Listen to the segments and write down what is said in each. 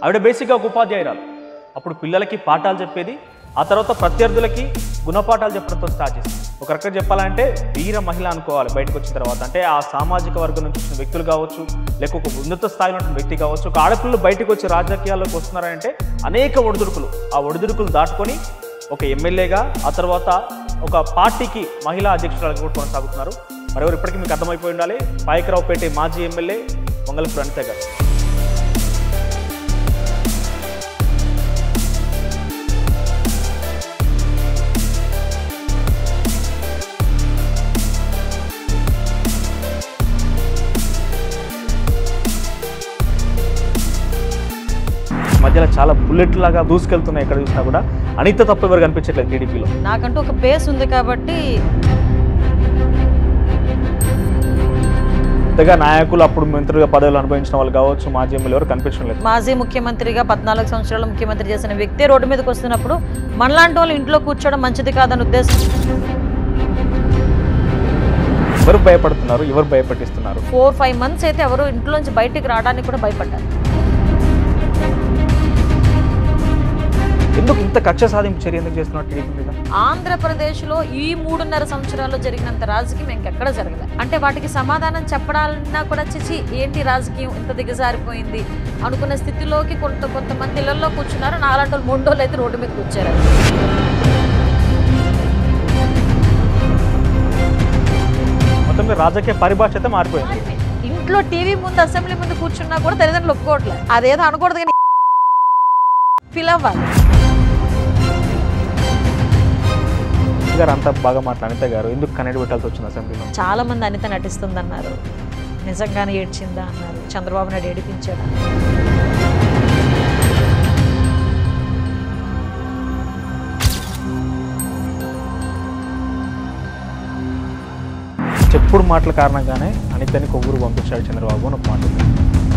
ఆవిడ బేసిక్గా ఒక ఉపాధ్యాయురాలు అప్పుడు పిల్లలకి పాఠాలు చెప్పేది ఆ తర్వాత ప్రత్యర్థులకి గుణపాఠాలు చెప్పడంతో స్టార్ట్ చేసింది ఒక రకంగా చెప్పాలంటే వీర మహిళ అనుకోవాలి బయటకు వచ్చిన తర్వాత అంటే ఆ సామాజిక వర్గం నుంచి వచ్చిన వ్యక్తులు కావచ్చు లేక ఒక ఉన్నత స్థాయిలో ఉన్న వ్యక్తి కావచ్చు ఒక ఆడపిల్లలు బయటకు వచ్చి రాజకీయాల్లోకి వస్తున్నారంటే అనేక ఒడిదుడుకులు ఆ ఒడిదుడుకులు దాటుకొని ఒక ఎమ్మెల్యేగా ఆ తర్వాత ఒక పార్టీకి మహిళా అధ్యక్షురాలుగా కూడా కొనసాగుతున్నారు మరెవరు ఇప్పటికీ మీకు అర్థమైపోయి ఉండాలి పాయకరావుపేట మాజీ ఎమ్మెల్యే వంగలపూర్ అనిత గారు మధ్యలో చాలా బుల్లెట్ లాగా దూసుకెళ్తున్నాయి ఎక్కడ చూసినా కూడా అనిత తప్ప ఎవరు కనిపించట్లేదు టీడీపీలో నాకంటూ ఒక బేస్ ఉంది కాబట్టి పెద్దగా నాయకులు అప్పుడు మంత్రిగా పదవులు అనుభవించిన వాళ్ళు కావచ్చు మాజీ ఎమ్మెల్యే ఎవరు కనిపించడం లేదు మాజీ ముఖ్యమంత్రిగా పద్నాలుగు సంవత్సరాలు ముఖ్యమంత్రి చేసిన వ్యక్తి రోడ్డు మీదకి వస్తున్నప్పుడు మనలాంటి వాళ్ళు ఇంట్లో కూర్చోవడం మంచిది కాదని ఉద్దేశం ఎవరు భయపడుతున్నారు ఎవరు భయపెట్టిస్తున్నారు ఫోర్ ఫైవ్ మంత్స్ అయితే ఎవరు ఇంట్లోంచి బయటికి రావడానికి కూడా భయపడ్డారు ఎందుకు ఇంత కక్ష సాధింపు చర్య ఎందుకు చేస్తున్నారు టీడీపీ మీద ఆంధ్రప్రదేశ్లో ఈ మూడున్నర సంవత్సరాల్లో జరిగినంత రాజకీయం ఇంకెక్కడ జరగలేదు అంటే వాటికి సమాధానం చెప్పడాలన్నా కూడా చిచి ఏంటి రాజకీయం ఇంత దిగజారిపోయింది అనుకున్న స్థితిలోకి కొంత కొంతమంది ఇళ్లలో కూర్చున్నారు నాలాంటి వాళ్ళు మూడు రోజులు అయితే రోడ్డు మీద కూర్చారు మొత్తం మీద రాజకీయ పరిభాష అయితే మారిపోయింది ఇంట్లో టీవీ ముందు అసెంబ్లీ ముందు కూర్చున్నా కూడా తల్లిదండ్రులు ఒప్పుకోవట్లేదు అదేదో అనకూడదు కానీ ఫీల్ అవ్వాలి గారు అంతా బాగా మాట్లాడి అనిత గారు ఎందుకు కన్నడ పెట్టాల్సి వచ్చింది అసెంబ్లీలో చాలా మంది అనిత నటిస్తుందన్నారు నిజంగానే ఏడ్చిందా అన్నారు చంద్రబాబు నాయుడు ఏడిపించాడా చెప్పుడు మాటల కారణంగానే అనితని కొవ్వూరు పంపించాడు చంద్రబాబు అని ఒక మాట ఉంది.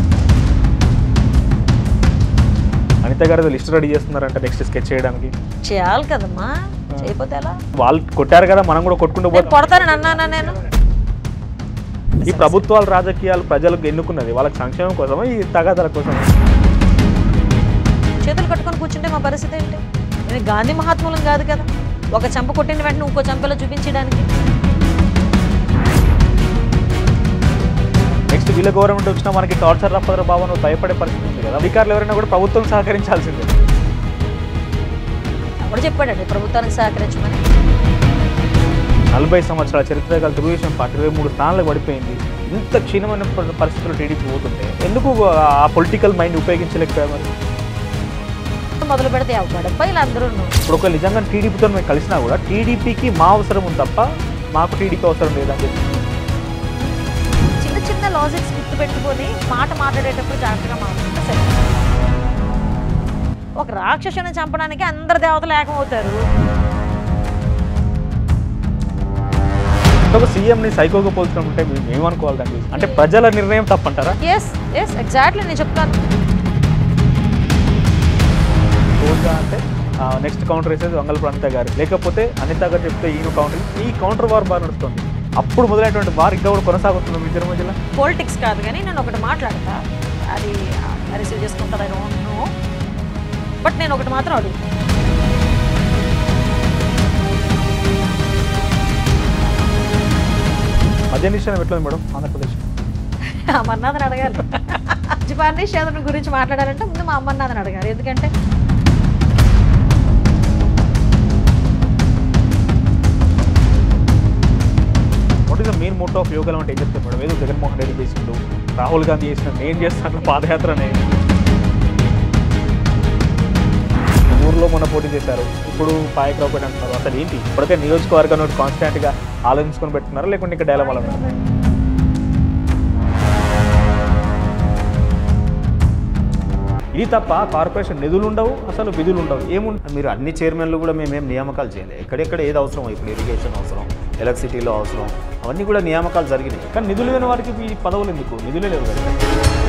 అనిత గారు ఏదో లిస్ట్ రెడీ చేస్తున్నారంట నెక్స్ట్ స్కెచ్ చేయడానికి చేయాలి కదమ్మా చేయకపోతే ఎలా వాళ్ళు కొట్టారు కదా మనం కూడా కొట్టుకుంటూ నేను పోతాం కొడతానని అన్నానా నేను ఈ ప్రభుత్వాలు రాజకీయాలు ప్రజలకు ఎన్నుకున్నది వాళ్ళకి సంక్షేమం కోసమా ఈ తగాదాల కోసం చేతులు కట్టుకొని కూర్చుంటే మా పరిస్థితి ఏంటి నేను గాంధీ మహాత్ములం కాదు కదా ఒక చంప కొట్టిన వెంటనే ఇంకో చంపలో చూపించడానికి నెక్స్ట్ వీళ్ళ గవర్నమెంట్ వచ్చినా మనకి టార్చర్ రప్పదర బాబు అని భయపడే పరిస్థితి ఉంది కదా అధికారులు ఎవరైనా కూడా ప్రభుత్వం సహకరించాల్సిందే ఎవడు చెప్పాడండి ప్రభుత్వానికి సహకరించమని నలభై సంవత్సరాల చరిత్ర గల తెలుగుదేశం పార్టీ ఇరవై మూడు స్థానాలకు పడిపోయింది ఇంత క్షీణమైన ప- పరిస్థితుల్లో టీడీపీ పోతుంటే ఎందుకు ఆ పొలిటికల్ మైండ్ ఉపయోగించలేకపోయారు మరి మొదలు పెడితే అవ్వడబ్బా ఇలా అందరూ ఇప్పుడు ఒక నిజంగా టీడీపీతో మేము కలిసినా కూడా టీడీపీకి మా అవసరం ఉంది తప్ప మాకు టీడీపీ అవసరం లేదని చెప్పి చిన్న చిన్న లాజిక్స్ గుర్తు పెట్టుకొని మాట మాట్లాడేటప్పుడు జాగ్రత్తగా మాట్లాడితే సరే ఒక రాక్షసుని చంపడానికి అందరు దేవతలు ఏకమవుతారు ఒక సీఎంని సైకోగా పోల్చుకుంటే మేము ఏమనుకోవాలి దాని గురించి? అంటే ప్రజల నిర్ణయం తప్పంటారా ఎస్ ఎస్ ఎగ్జాక్ట్లీ నేను చెప్తాను రోజా అంటే నెక్స్ట్ కౌంటర్ వేసేది వంగలపురం అనిత గారు లేకపోతే అనిత గారు చెప్తే ఈయన కౌంటర్ ఈ కౌంటర్ వార్ బాగా నడుస్తుంది అప్పుడు మొదలైనటువంటి వార్ ఇంకా కూడా కొనసాగుతుంది మీ ఇద్దరి మధ్యలో పాలిటిక్స్ కాదు కానీ నేను ఒకటి మాట్లాడతా అది రిసీవ్ చేసుకుంటారు ఐ డోంట్ నో బట్ నేను ఒకటి మాత్రం అడుగు మధ్య నిశ్చయం ఎట్లా ఉంది మేడం ఆంధ్రప్రదేశ్ అమర్నాథ్ని అడగాలి రాజపాండే శేదన్ గురించి మాట్లాడాలంటే ముందు మా అమర్నాథ్ని అడగాలి ఎందుకంటే what is the main motto of yoga అంటే ఏం చెప్తారు మేడం ఏదో జగన్మోహన్ రెడ్డి చేసిండు రాహుల్ గాంధీ చేసిన నేను చేస్తాను పాదయాత్రనే ఊర్లో మొన్న పోటీ చేశారు ఇప్పుడు పాయకరావు పెట్టి అంటున్నారు అసలు ఏంటి ఇప్పటికే నియోజకవర్గం ఒకటి కాన్స్టాంట్గా ఆలోచించుకొని పెట్టుకున్నారా లేకుంటే ఇంకా డైలమాలు ఉన్నారా? ఇది తప్ప కార్పొరేషన్ నిధులు ఉండవు అసలు విధులు ఉండవు ఏముండవు మీరు అన్ని చైర్మన్లు కూడా మేమేం నియామకాలు చేయలేదు ఎక్కడెక్కడ ఏది అవసరం ఇప్పుడు ఇరిగేషన్ అవసరం ఎలక్ట్రిసిటీలో అవసరం అవన్నీ కూడా నియామకాలు జరిగినాయి కానీ నిధులు లేని వారికి ఈ పదవులు ఎందుకు నిధులే లేవు కదా